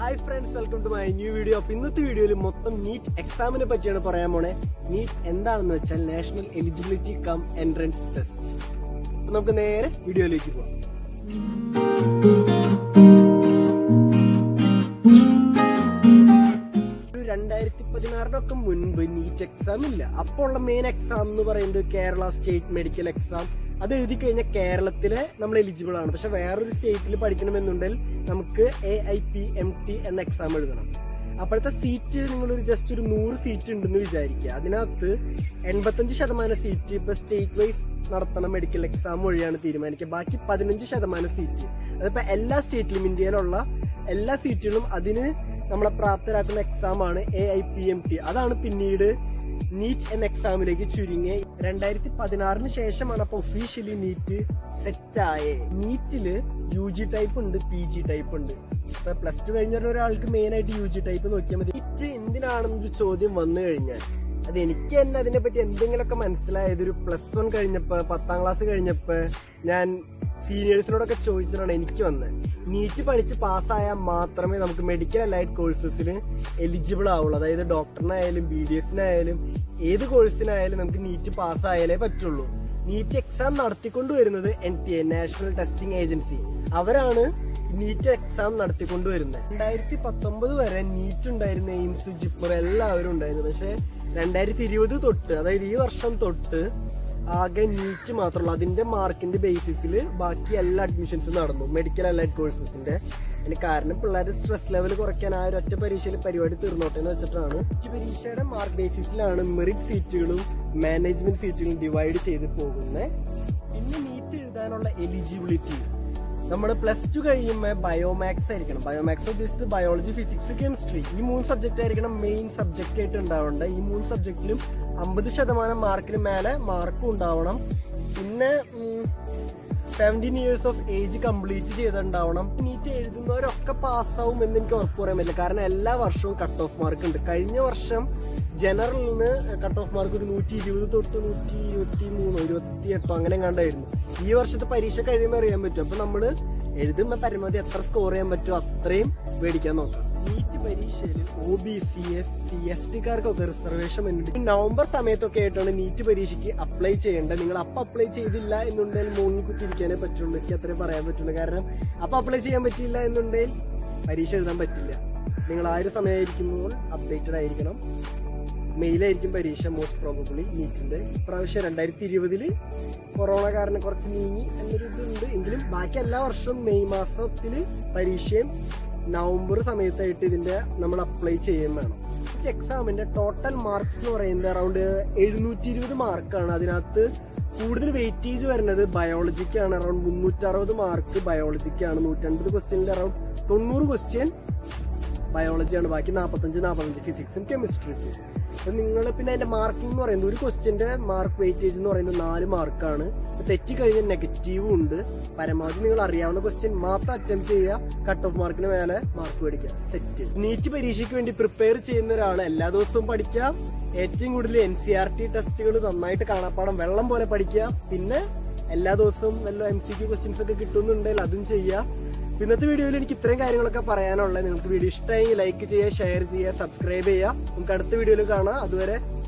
hi friends welcome to my new video അപ്പൊ ഇന്നത്തെ വീഡിയോയിൽ മൊത്തം നീറ്റ് എക്സാമിനെ പറ്റിയാണ് പറയാൻ പോണേ നീറ്റ് എന്താണെന്ന് വെച്ചാൽ national eligibility cum entrance test അപ്പൊ നമുക്ക് നേരെ വീഡിയോയിലേക്ക് പോവാം ഒരു രണ്ടായിരത്തി പതിനാറിനൊക്കെ മുൻപ് നീറ്റ് എക്സാം ഇല്ല അപ്പോൾ ഉള്ള മെയിൻ എക്സാം എന്ന് പറയുന്നത് കേരള സ്റ്റേറ്റ് മെഡിക്കൽ എക്സാം അത് എഴുതി കഴിഞ്ഞാൽ കേരളത്തിലെ നമ്മൾ എലിജിബിൾ ആണ് പക്ഷെ വേറൊരു സ്റ്റേറ്റിൽ പഠിക്കണമെന്നുണ്ടെങ്കിൽ നമുക്ക് A I P M T എന്ന എക്സാം എഴുതണം അപ്പോഴത്തെ സീറ്റ് നിങ്ങളൊരു ജസ്റ്റ് ഒരു നൂറ് സീറ്റ് ഉണ്ടെന്ന് വിചാരിക്കുക അതിനകത്ത് എൺപത്തഞ്ച് ശതമാനം സീറ്റ് ഇപ്പൊ സ്റ്റേറ്റ് വൈസ് നടത്തണ മെഡിക്കൽ എക്സാം വഴിയാണ് തീരുമാനിക്കുക ബാക്കി പതിനഞ്ച് ശതമാനം സീറ്റ് അതിപ്പോ എല്ലാ സ്റ്റേറ്റിലും ഇന്ത്യയിലുള്ള എല്ലാ സീറ്റുകളും അതിന് നമ്മളെ പ്രാപ്തരാക്കുന്ന എക്സാം ആണ് A I P M T അതാണ് പിന്നീട് നീറ്റ് എന്ന എക്സാമിലേക്ക് ചുരുങ്ങി രണ്ടായിരത്തി പതിനാറിന് ശേഷമാണ് അപ്പൊ ഒഫീഷ്യലി നീറ്റ് സെറ്റ് ആയേ നീറ്റില് യു ജി ടൈപ്പ് ഉണ്ട് പി ജി ടൈപ്പ് ഉണ്ട് ഇപ്പൊ പ്ലസ് ടു കഴിഞ്ഞ ഒരാൾക്ക് മെയിൻ ആയിട്ട് യു ജി ടൈപ്പ് നോക്കിയാൽ മതി നീറ്റ് എന്തിനാണെന്നൊരു ചോദ്യം വന്നു കഴിഞ്ഞാൽ അത് എനിക്ക് തന്നെ അതിനെ പറ്റി എന്തെങ്കിലുമൊക്കെ മനസ്സിലായത് ഒരു പ്ലസ് വൺ കഴിഞ്ഞപ്പോ പത്താം ക്ലാസ് കഴിഞ്ഞപ്പോ ഞാൻ സീനിയേഴ്സിനോടൊക്കെ ചോദിച്ചിട്ടാണ് എനിക്ക് വന്നത് നീറ്റ് പഠിച്ച് പാസ്സായാൽ മാത്രമേ നമുക്ക് മെഡിക്കൽ അലൈഡ് കോഴ്സസിന് എലിജിബിൾ ആവുള്ളൂ അതായത് ഡോക്ടറിനായാലും ബി ഡി എസിനായാലും ഏത് കോഴ്സിനായാലും നമുക്ക് നീറ്റ് പാസ്സായാലേ പറ്റുള്ളൂ നീറ്റ് എക്സാം നടത്തിക്കൊണ്ട് വരുന്നത് N T A national testing agency അവരാണ് നീറ്റ് എക്സാം നടത്തിക്കൊണ്ടുവരുന്നത് രണ്ടായിരത്തി പത്തൊമ്പത് വരെ നീറ്റ് ഉണ്ടായിരുന്ന എയിംസ് ജിപ്പർ എല്ലാവരും ഉണ്ടായിരുന്നു പക്ഷെ രണ്ടായിരത്തി ഇരുപത് തൊട്ട് അതായത് ഈ വർഷം തൊട്ട് ആകെ നീറ്റ് മാത്രമുള്ളൂ അതിന്റെ മാർക്കിന്റെ ബേസിസിൽ ബാക്കി എല്ലാ അഡ്മിഷൻസും നടന്നു മെഡിക്കൽ അലൈഡ് കോഴ്സസിന്റെ അതിന് കാരണം പിള്ളേരുടെ സ്ട്രെസ് ലെവൽ കുറയ്ക്കാൻ ആ ഒരു ഒറ്റ പരീക്ഷയിൽ പരിപാടി തീർന്നോട്ടെ എന്ന് വെച്ചിട്ടാണ് ഈ പരീക്ഷയുടെ മാർക്ക് ബേസിസിലാണ് മെറിറ്റ് സീറ്റുകളും മാനേജ്മെന്റ് സീറ്റുകളും ഡിവൈഡ് ചെയ്ത് പോകുന്നത് പിന്നെ നീറ്റ് എഴുതാനുള്ള എലിജിബിലിറ്റി നമ്മൾ പ്ലസ് ടു കഴിയുമ്പോൾ ബയോമാക്സ് ആയിരിക്കണം ബയോമാക്സ് ഉദ്ദേശിച്ചത് ബയോളജി ഫിസിക്സ് കെമിസ്ട്രി ഈ മൂന്ന് സബ്ജക്റ്റ് ആയിരിക്കണം മെയിൻ സബ്ജക്റ്റ് ആയിട്ട് ഉണ്ടാവേണ്ടത് ഈ മൂന്ന് സബ്ജക്റ്റിലും അമ്പത് ശതമാനം മാർക്കിന് മേലെ മാർക്കും ഉണ്ടാവണം പിന്നെ seventeen years of age complete ചെയ്തിട്ടുണ്ടാവണം നീറ്റ് എഴുതുന്നവരൊക്കെ പാസ്സാവും എന്ന് എനിക്ക് ഉറപ്പ് പറയാൻ പറ്റില്ല കാരണം എല്ലാ വർഷവും കട്ട് ഓഫ് മാർക്ക് ഉണ്ട് കഴിഞ്ഞ വർഷം ജനറലിന് കട്ട് ഓഫ് മാർക്ക് ഒരു നൂറ്റി ഇരുപത് തൊട്ട് നൂറ്റി ഇരുപത്തി മൂന്നോ ഇരുപത്തി എട്ടോ അങ്ങനെ കണ്ടായിരുന്നു ഈ വർഷത്തെ പരീക്ഷ കഴിയുമ്പോൾ അറിയാൻ പറ്റും അപ്പൊ നമ്മൾ എഴുതുമ്പോൾ പരമാവധി എത്ര സ്കോർ ചെയ്യാൻ പറ്റുമോ അത്രയും മേടിക്കാൻ നോക്കാം നീറ്റ് പരീക്ഷയിൽ O B C S C S ടിക്കാർക്കൊക്കെ റിസർവേഷൻ ഉണ്ട് നവംബർ സമയത്തൊക്കെ ആയിട്ടാണ് നീറ്റ് പരീക്ഷയ്ക്ക് അപ്ലൈ ചെയ്യേണ്ടത് നിങ്ങൾ അപ്പം അപ്ലൈ ചെയ്തില്ല എന്നുണ്ടെങ്കിൽ മൂന്നിൽ കുത്തിരിക്കാനേ പറ്റുള്ളൂ എനിക്ക് അത്രേ പറയാൻ പറ്റുള്ളൂ കാരണം അപ്പം അപ്ലൈ ചെയ്യാൻ പറ്റില്ല എന്നുണ്ടെങ്കിൽ പരീക്ഷ എഴുതാൻ പറ്റില്ല നിങ്ങൾ ആ ഒരു സമയമായിരിക്കുമ്പോൾ അപ്ഡേറ്റഡ് ആയിരിക്കണം മെയിലായിരിക്കും പരീക്ഷ മോസ്റ്റ് പ്രോബബ്ലി നീറ്റിന്റെ ഇപ്രാവശ്യം രണ്ടായിരത്തി ഇരുപതില് കൊറോണ കാരണം കുറച്ച് നീങ്ങി എന്നൊരു ഇതുണ്ട് എങ്കിലും ബാക്കി എല്ലാ വർഷവും മെയ് മാസത്തില് പരീക്ഷയും നവംബർ സമയത്തായിട്ട് ഇതിന്റെ നമ്മൾ അപ്ലൈ ചെയ്യുകയും വേണം എക്സാമിന്റെ ടോട്ടൽ മാർക്സ് എന്ന് പറയുന്നത് അറൗണ്ട് എഴുന്നൂറ്റി ഇരുപത് മാർക്കാണ് അതിനകത്ത് കൂടുതൽ വെയിറ്റേജ് വരുന്നത് ബയോളജിക്കാണ് അറൗണ്ട് മുന്നൂറ്ററുപത് മാർക്ക് ബയോളജിക്കാണ് നൂറ്റൻപത് ക്വസ്റ്റ്യനിൽ അറൗണ്ട് തൊണ്ണൂറ് ക്വസ്റ്റ്യൻ ബയോളജിയാണ് ബാക്കി നാൽപ്പത്തഞ്ച് നാൽപ്പത്തഞ്ച് ഫിസിക്സും കെമിസ്ട്രിക്കും അപ്പൊ നിങ്ങൾ പിന്നെ അതിന്റെ മാർക്കിംഗ് എന്ന് പറയുന്നത് ഒരു ക്വസ്റ്റ്യന്റെ മാർക്ക് വെയിറ്റേജ് എന്ന് പറയുന്നത് നാല് മാർക്കാണ് തെറ്റി കഴിഞ്ഞാൽ നെഗറ്റീവും ഉണ്ട് പരമാവധി നിങ്ങൾ അറിയാവുന്ന ക്വസ്റ്റ്യൻ മാത്രം അറ്റംപ്റ്റ് ചെയ്യുക കട്ട് ഓഫ് മാർക്കിന് മേലെ മാർക്ക് മേടിക്കുക സെറ്റ് നീറ്റ് പരീക്ഷയ്ക്ക് വേണ്ടി പ്രിപ്പയർ ചെയ്യുന്ന ഒരാൾ എല്ലാ ദിവസവും പഠിക്കുക ഏറ്റവും കൂടുതൽ എൻ സി ആർ ടി ടെസ്റ്റുകൾ നന്നായിട്ട് കാണാപ്പാടം വെള്ളം പോലെ പഠിക്കുക പിന്നെ എല്ലാ ദിവസവും വല്ല എം സി ക്യു ക്വസ്റ്റ്യൻസ് ഒക്കെ കിട്ടുന്നുണ്ടെങ്കിൽ അതും ചെയ്യുക ഇന്നത്തെ വീഡിയോയിൽ എനിക്ക് ഇത്രയും കാര്യങ്ങളൊക്കെ പറയാനുള്ളത് നിങ്ങൾക്ക് വീഡിയോ ഇഷ്ടമായി ലൈക്ക് ചെയ്യുക ഷെയർ ചെയ്യുക സബ്സ്ക്രൈബ് ചെയ്യുക നമുക്ക് അടുത്ത വീഡിയോയിൽ കാണാം അതുവരെ